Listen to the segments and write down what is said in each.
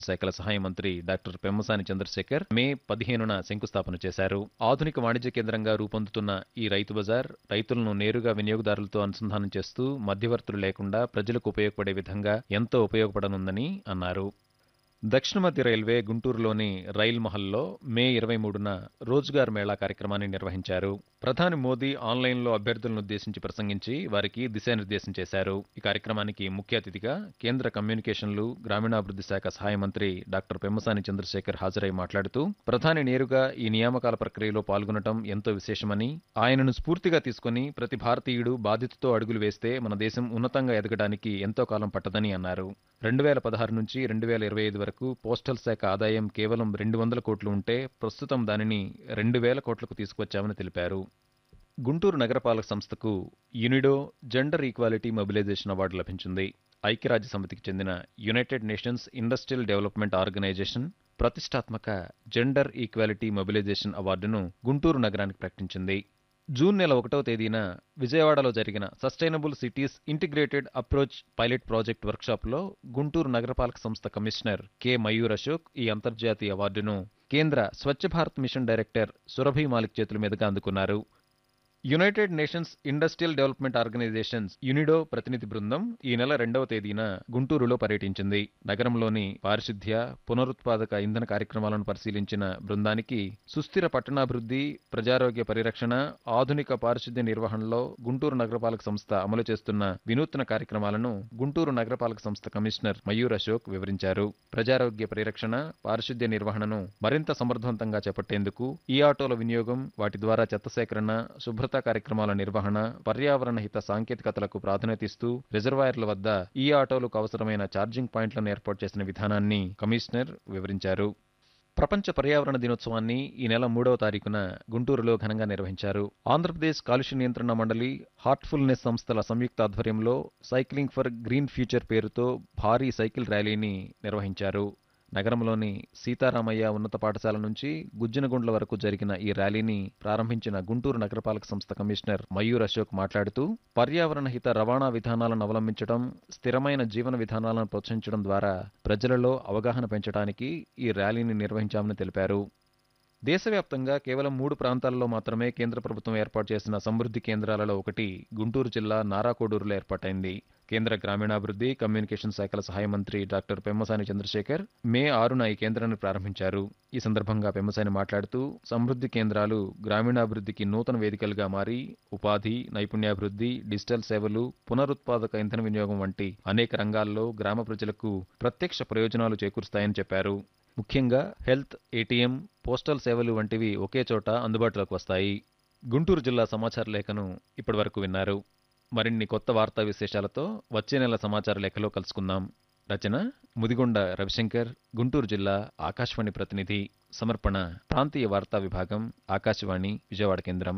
శాఖల సహాయ మంత్రి డాక్టర్ పెమ్మసాని చంద్రశేఖర్ మే పదిహేనున శంకుస్థాపన చేశారు ఆధునిక వాణిజ్య కేంద్రంగా రూపొందుతున్న ఈ రైతు బజార్ రైతులను నేరుగా వినియోగదారులతో అనుసంధానం చేస్తూ మధ్యవర్తులు లేకుండా ప్రజలకు ఉపయోగపడే విధంగా ఎంతో ఉపయోగపడనుందని అన్నారు దక్షిణ మధ్య రైల్వే గుంటూరులోని రైల్ మహల్లో మే ఇరవై మూడున రోజ్గార్ మేళా కార్యక్రమాన్ని నిర్వహించారు ప్రధాని మోదీ ఆన్లైన్లో అభ్యర్థులను ఉద్దేశించి ప్రసంగించి వారికి దిశానిర్దేశం చేశారు ఈ కార్యక్రమానికి ముఖ్య అతిథిగా కేంద్ర కమ్యూనికేషన్లు గ్రామీణాభివృద్ధి శాఖ సహాయ మంత్రి డాక్టర్ పెమ్మసాని చంద్రశేఖర్ హాజరై మాట్లాడుతూ ప్రధాని నేరుగా ఈ నియామకాల ప్రక్రియలో పాల్గొనడం ఎంతో విశేషమని ఆయనను స్ఫూర్తిగా తీసుకుని ప్రతి భారతీయుడు బాధ్యతతో అడుగులు వేస్తే మన దేశం ఉన్నతంగా ఎదగడానికి ఎంతో కాలం పట్టదని అన్నారు రెండు వేల పదహారు నుంచి రెండు వేల ఇరవై ఐదు వరకు పోస్టల్ శాఖ ఆదాయం కేవలం రెండు వందల కోట్లు ఉంటే ప్రస్తుతం దానిని రెండు వేల కోట్లకు తీసుకొచ్చామని తెలిపారు గుంటూరు నగరపాలక సంస్థకు UNIDO gender equality mobilization award లభించింది ఐక్యరాజ్య సమితికి చెందిన United Nations Industrial Development Organization ప్రతిష్టాత్మక జెండర్ ఈక్వాలిటీ మొబిలైజేషన్ అవార్డును గుంటూరు నగరానికి ప్రకటించింది జూన్ నెల ఒకటవ తేదీన విజయవాడలో జరిగిన sustainable cities integrated approach pilot project వర్క్షాప్లో గుంటూరు నగరపాలక సంస్థ కమిషనర్ కె మయూర్ అశోక్ ఈ అంతర్జాతీయ అవార్డును కేంద్ర స్వచ్ఛ భారత్ మిషన్ డైరెక్టర్ సురభి మాలిక్ చేతుల మీదుగా అందుకున్నారు United Nations Industrial Development Organizations UNIDO ప్రతినిధి బృందం ఈ నెల రెండవ తేదీన గుంటూరులో పర్యటించింది నగరంలోని పారిశుద్ధ్య పునరుత్పాదక ఇంధన కార్యక్రమాలను పరిశీలించిన బృందానికి సుస్థిర పట్టణాభివృద్ధి ప్రజారోగ్య పరిరక్షణ ఆధునిక పారిశుద్ధ్య నిర్వహణలో గుంటూరు నగరపాలక సంస్థ అమలు చేస్తున్న వినూత్న కార్యక్రమాలను గుంటూరు నగరపాలక సంస్థ కమిషనర్ మయూర్ అశోక్ వివరించారు ప్రజారోగ్య పరిరక్షణ పారిశుద్ధ్య నిర్వహణను మరింత సమర్థవంతంగా చేపట్టేందుకు ఈ ఆటోల వినియోగం వాటి ద్వారా చెత్త సేకరణ శుభ్రత కార్యక్రమాల నిర్వహణ పర్యావరణ హిత సాంకేతికతలకు ప్రాధాన్యతిస్తూ రిజర్వాయర్ల వద్ద ఈ ఆటోలకు అవసరమైన ఛార్జింగ్ పాయింట్లను ఏర్పాటు చేసిన విధానాన్ని కమిషనర్ వివరించారు ప్రపంచ పర్యావరణ దినోత్సవాన్ని ఈ నెల మూడవ తారీఖున గుంటూరులో ఘనంగా నిర్వహించారు ఆంధ్రప్రదేశ్ కాలుష్య నియంత్రణ మండలి హార్ట్ఫుల్నెస్ సంస్థల సంయుక్త ఆధ్వర్యంలో సైక్లింగ్ ఫర్ గ్రీన్ ఫ్యూచర్ పేరుతో భారీ సైకిల్ ర్యాలీని నిర్వహించారు నగరంలోని సీతారామయ్య ఉన్నత పాఠశాల నుంచి గుజ్జనగుండ్ల వరకు జరిగిన ఈ ర్యాలీని ప్రారంభించిన గుంటూరు నగరపాలక సంస్థ కమిషనర్ మయూర్ అశోక్ మాట్లాడుతూ పర్యావరణ హిత రవాణా విధానాలను అవలంబించడం స్థిరమైన జీవన విధానాలను ప్రోత్సహించడం ద్వారా ప్రజలలో అవగాహన పెంచడానికి ఈ ర్యాలీని నిర్వహించామని తెలిపారు దేశవ్యాప్తంగా కేవలం మూడు ప్రాంతాల్లో మాత్రమే కేంద్ర ప్రభుత్వం ఏర్పాటు చేసిన సమృద్ధి కేంద్రాలలో ఒకటి గుంటూరు జిల్లా నారాకోడూరులో ఏర్పాటైంది కేంద్ర గ్రామీణాభివృద్ధి కమ్యూనికేషన్ శాఖల సహాయ మంత్రి డాక్టర్ పెమ్మసాని చంద్రశేఖర్ మే ఆరున ఈ కేంద్రాన్ని ప్రారంభించారు ఈ సందర్భంగా పెమ్మసాని మాట్లాడుతూ సమృద్ధి కేంద్రాలు గ్రామీణాభివృద్ధికి నూతన వేదికలుగా మారి ఉపాధి నైపుణ్యాభివృద్ధి డిజిటల్ సేవలు పునరుత్పాదక ఇంధన వినియోగం వంటి అనేక రంగాల్లో గ్రామ ప్రజలకు ప్రత్యక్ష ప్రయోజనాలు చేకూరుస్తాయని చెప్పారు ముఖ్యంగా హెల్త్ ఏటీఎం పోస్టల్ సేవలు వంటివి ఒకే చోట అందుబాటులోకి వస్తాయి గుంటూరు జిల్లా సమాచార లేఖను ఇప్పటివరకు విన్నారు మరిన్ని కొత్త వార్తా విశేషాలతో వచ్చే నెల సమాచార లేఖలో కలుసుకుందాం రచన ముదిగొండ రవిశంకర్ గుంటూరు జిల్లా ఆకాశవాణి ప్రతినిధి సమర్పణ ప్రాంతీయ వార్తా విభాగం ఆకాశవాణి విజయవాడ కేంద్రం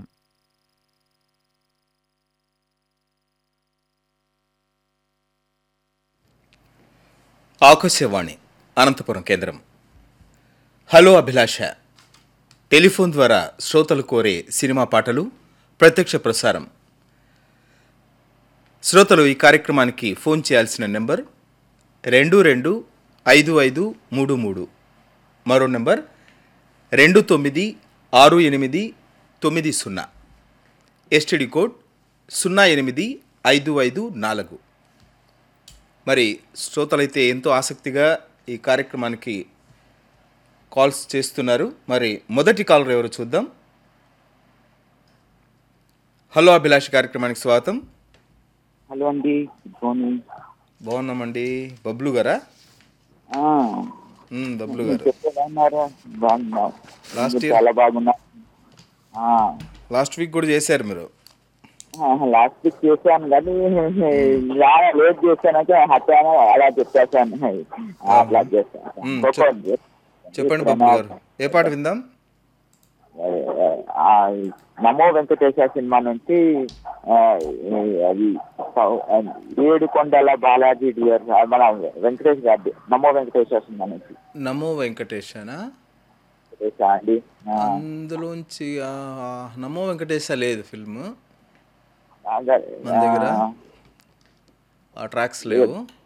ఆకాశవాణి అనంతపురం కేంద్రం హలో అభిలాష టెలిఫోన్ ద్వారా శ్రోతలు కోరే సినిమా పాటలు ప్రత్యక్ష ప్రసారం శ్రోతలు ఈ కార్యక్రమానికి ఫోన్ చేయాల్సిన నెంబర్ రెండు రెండు ఐదు ఐదు మూడు మూడు మరో నెంబర్ రెండు తొమ్మిది ఆరు ఎనిమిది తొమ్మిది సున్నా ఎస్టీడీ కోడ్ సున్నా ఎనిమిది ఐదు ఐదు నాలుగు మరి శ్రోతలైతే ఎంతో ఆసక్తిగా ఈ కార్యక్రమానికి కాల్స్ చేస్తున్నారు మరి మొదటి కాలర్ ఎవరు చూద్దాం హలో అభిలాష్ కార్యక్రమానికి స్వాగతం హలో అండి గుడ్ మార్నింగ్ బాగున్నామండి బబ్లు గారా ఆ, మ్, బబ్లు గారు చెప్పు ఎలా ఉన్నారు బాగున్నా Last మీరు year- చాలా బాగున్నా లాస్ట్ వీక్ కూడా చేశారు మీరు లాస్ట్ వీక్ చేశాను కానీ చాలా లేట్ చేశానంటే హత్యాను అలా చెప్పేశాను అట్లా చేశాను మ్, గొప్ప- చెప్పండి బబ్లు గారు ఏ పాట విందాం ఆ, నమో వెంకటేశ్వర సినిమా నుంచి ఆ, అది సౌ- ఏడు కొండల బాలాజీ డియర్ మన వెంకటేష్ గారి నమో వెంకటేశ్వర సినిమా నుంచి నమో వెంకటేశనా చేశా అండి ఆ, అందులోంచి ఆ, ఆ, నమో వెంకటేశ లేదు ఫిల్మ్ అదే, మన దగ్గర? ఆ, ఆ ట్రాక్స్ లేవు